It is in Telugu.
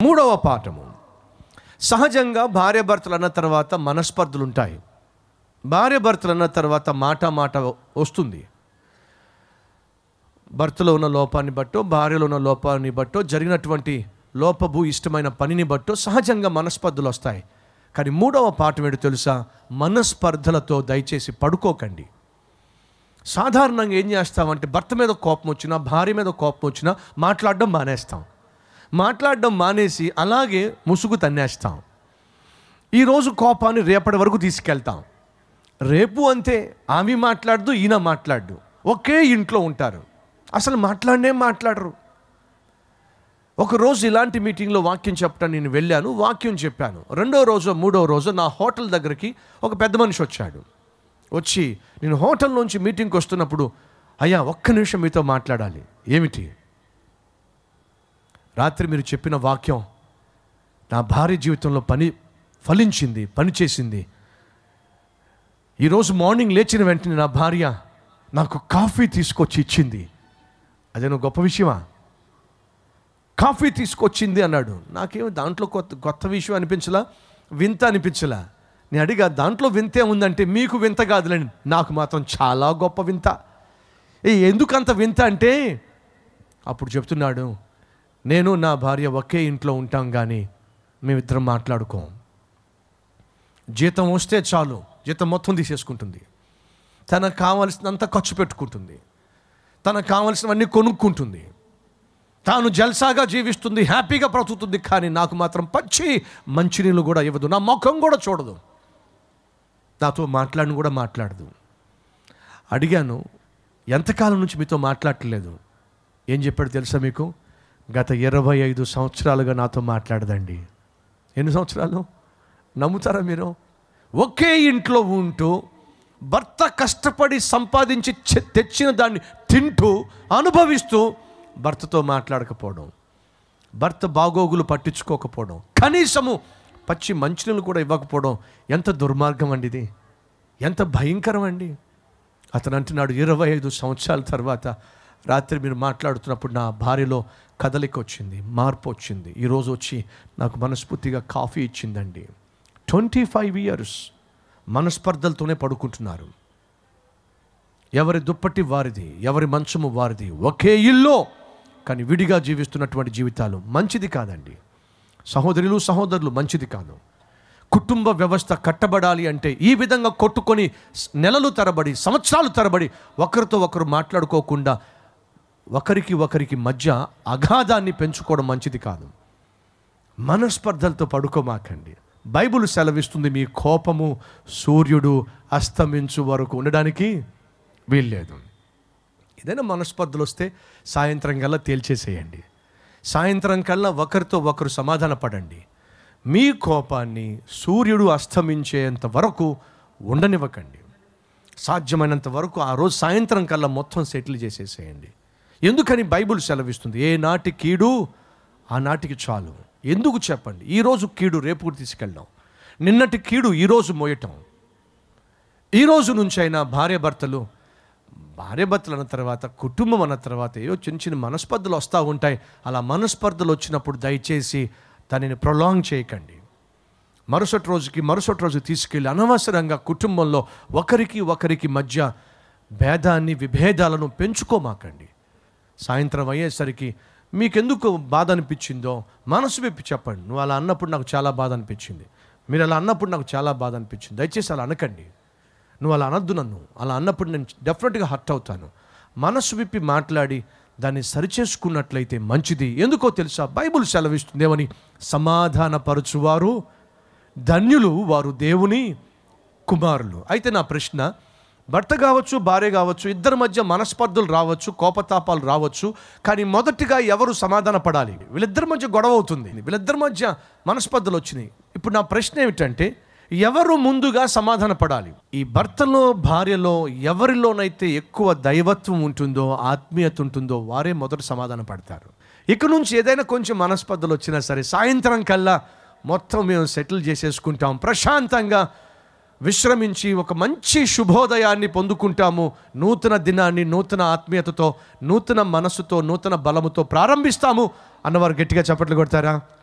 మూడవ పాఠము సహజంగా భార్యాభర్తలు అన్న తర్వాత మనస్పర్ధలు ఉంటాయి భార్యాభర్తలు అన్న తర్వాత మాట మాట వస్తుంది భర్తలో ఉన్న లోపాన్ని బట్టో భార్యలో ఉన్న లోపాన్ని బట్టో జరిగినటువంటి లోపభూ ఇష్టమైన పనిని బట్టో సహజంగా మనస్పర్ధలు వస్తాయి కానీ మూడవ పాఠం ఏంటో తెలుసా మనస్పర్ధలతో దయచేసి పడుకోకండి సాధారణంగా ఏం చేస్తామంటే భర్త మీద కోపం వచ్చినా భార్య మీద కోపం వచ్చినా మాట్లాడడం మానేస్తాం మాట్లాడడం మానేసి అలాగే ముసుగు తన్నేస్తాం ఈరోజు కోపాన్ని రేపటి వరకు తీసుకెళ్తాం రేపు అంతే ఆమె మాట్లాడదు ఈయన మాట్లాడు ఒకే ఇంట్లో ఉంటారు అసలు మాట్లాడనే మాట్లాడరు ఒకరోజు ఇలాంటి మీటింగ్లో వాక్యం చెప్పడానికి నేను వెళ్ళాను వాక్యం చెప్పాను రెండో రోజు మూడో రోజు నా హోటల్ దగ్గరికి ఒక పెద్ద మనిషి వచ్చాడు వచ్చి నేను హోటల్ నుంచి మీటింగ్కి వస్తున్నప్పుడు అయ్యా ఒక్క నిమిషం మీతో మాట్లాడాలి ఏమిటి రాత్రి మీరు చెప్పిన వాక్యం నా భార్య జీవితంలో పని ఫలించింది పని చేసింది ఈరోజు మార్నింగ్ లేచిన వెంటనే నా భార్య నాకు కాఫీ తీసుకొచ్చి ఇచ్చింది అదేనో గొప్ప విషయమా కాఫీ తీసుకొచ్చింది అన్నాడు నాకేమో దాంట్లో కొత్త కొత్త విషయం అనిపించలా వింత అనిపించలా నేను అడిగా దాంట్లో వింతే ఉందంటే మీకు వింత కాదులేండి నాకు మాత్రం చాలా గొప్ప వింత ఏ ఎందుకంత వింత అంటే అప్పుడు చెప్తున్నాడు నేను నా భార్య ఒకే ఇంట్లో ఉంటాం కానీ మేమిద్దరం మాట్లాడుకోం జీతం వస్తే చాలు జీతం మొత్తం తీసేసుకుంటుంది తనకు కావలసినంత ఖర్చు పెట్టుకుంటుంది తనకు కావలసినవన్నీ కొనుక్కుంటుంది తాను జల్సాగా జీవిస్తుంది హ్యాపీగా బ్రతుకుతుంది కానీ నాకు మాత్రం పచ్చి మంచినీళ్ళు కూడా ఇవ్వదు నా ముఖం కూడా చూడదు నాతో మాట్లాడిన కూడా మాట్లాడదు అడిగాను ఎంతకాలం నుంచి మీతో మాట్లాడట్లేదు ఏం చెప్పాడు తెలుసా మీకు గత ఇరవై ఐదు సంవత్సరాలుగా నాతో మాట్లాడదండి ఎన్ని సంవత్సరాలు నమ్ముతారా మీరు ఒకే ఇంట్లో ఉంటూ భర్త కష్టపడి సంపాదించి చె- తెచ్చిన దాన్ని తింటూ అనుభవిస్తూ భర్తతో మాట్లాడకపోవడం భర్త బాగోగులు పట్టించుకోకపోవడం కనీసము పచ్చి మంచినీళ్ళు కూడా ఇవ్వకపోవడం ఎంత దుర్మార్గం అండి ఇది ఎంత భయంకరం అండి అతను అంటున్నాడు ఇరవై ఐదు సంవత్సరాల తర్వాత రాత్రి మీరు మాట్లాడుతున్నప్పుడు నా భార్యలో కదలిక వచ్చింది మార్పు వచ్చింది ఈరోజు వచ్చి నాకు మనస్ఫూర్తిగా కాఫీ ఇచ్చిందండి ట్వంటీ ఫైవ్ ఇయర్స్ మనస్పర్ధలతోనే పడుకుంటున్నారు ఎవరి దుప్పటి వారిది ఎవరి మంచము వారిది ఒకే ఇల్లు కానీ విడిగా జీవిస్తున్నటువంటి జీవితాలు మంచిది కాదండి సహోదరులు సహోదరులు మంచిది కాదు కుటుంబ వ్యవస్థ కట్టబడాలి అంటే ఈ విధంగా కొట్టుకొని స్- నెలలు తరబడి సంవత్సరాలు తరబడి ఒకరితో ఒకరు మాట్లాడుకోకుండా ఒకరికి ఒకరికి మధ్య అగాధాన్ని పెంచుకోవడం మంచిది కాదు మనస్పర్ధలతో పడుకోమాకండి బైబిల్ సెలవిస్తుంది మీ కోపము సూర్యుడు అస్తమించు వరకు ఉండడానికి వీల్లేదు ఏదైనా మనస్పర్ధలు వస్తే సాయంత్రం కల్లా తేల్చేసేయండి సాయంత్రం కల్లా ఒకరితో ఒకరు సమాధాన పడండి మీ కోపాన్ని సూర్యుడు అస్తమించేంత వరకు ఉండనివ్వకండి సాధ్యమైనంత వరకు ఆ రోజు సాయంత్రం కల్లా మొత్తం సెటిల్ చేసేసేయండి ఎందుకని బైబిల్ సెలవిస్తుంది ఏ నాటి కీడు ఆ నాటికి చాలు ఎందుకు చెప్పండి ఈరోజు కీడు రేపు తీసుకెళ్ళడం నిన్నటి కీడు ఈరోజు మోయటం ఈ రోజు నుంచి అయినా భార్యాభర్తలు భార్యాభర్తలు అన్న తర్వాత కుటుంబం అన్న తర్వాత ఏవో చిన్న చిన్న మనస్పర్ధలు వస్తూ ఉంటాయి అలా మనస్పర్ధలు వచ్చినప్పుడు దయచేసి దానిని ప్రొలాంగ్ చేయకండి మరుసటి రోజుకి మరుసటి రోజు తీసుకెళ్ళి అనవసరంగా కుటుంబంలో ఒకరికి ఒకరికి మధ్య భేదాన్ని విభేదాలను పెంచుకోమాకండి సాయంత్రం అయ్యేసరికి మీకెందుకు బాధ అనిపించిందో మనసు విప్పి చెప్పండి నువ్వు అలా అన్నప్పుడు నాకు చాలా బాధ అనిపించింది మీరు అలా అన్నప్పుడు నాకు చాలా బాధ అనిపించింది దయచేసి అలా అనకండి నువ్వు అలా అనొద్దు నన్ను అలా అన్నప్పుడు నేను డెఫినెట్గా హర్ట్ అవుతాను మనసు విప్పి మాట్లాడి దాన్ని సరిచేసుకున్నట్లయితే మంచిది ఎందుకో తెలుసా బైబుల్ సెలవిస్తుందేమని సమాధానపరచువారు ధన్యులు వారు దేవుని కుమారులు అయితే నా ప్రశ్న భర్త కావచ్చు భార్య కావచ్చు ఇద్దరి మధ్య మనస్పర్ధలు రావచ్చు కోపతాపాలు రావచ్చు కానీ మొదటిగా ఎవరు సమాధాన పడాలి వీళ్ళిద్దరి మధ్య గొడవ అవుతుంది వీళ్ళిద్దరి మధ్య మనస్పర్ధలు వచ్చినాయి ఇప్పుడు నా ప్రశ్న ఏమిటంటే ఎవరు ముందుగా సమాధాన పడాలి ఈ భర్తలో భార్యలో ఎవరిలోనైతే ఎక్కువ దైవత్వం ఉంటుందో ఆత్మీయత ఉంటుందో వారే మొదట సమాధాన పడతారు ఇక నుంచి ఏదైనా కొంచెం మనస్పర్ధలు వచ్చినా సరే సాయంత్రం కల్లా మొత్తం మేము సెటిల్ చేసేసుకుంటాం ప్రశాంతంగా విశ్రమించి ఒక మంచి శుభోదయాన్ని పొందుకుంటాము నూతన దినాన్ని నూతన ఆత్మీయతతో నూతన మనసుతో నూతన బలముతో ప్రారంభిస్తాము అన్నవారు గట్టిగా చప్పట్లు కొడతారా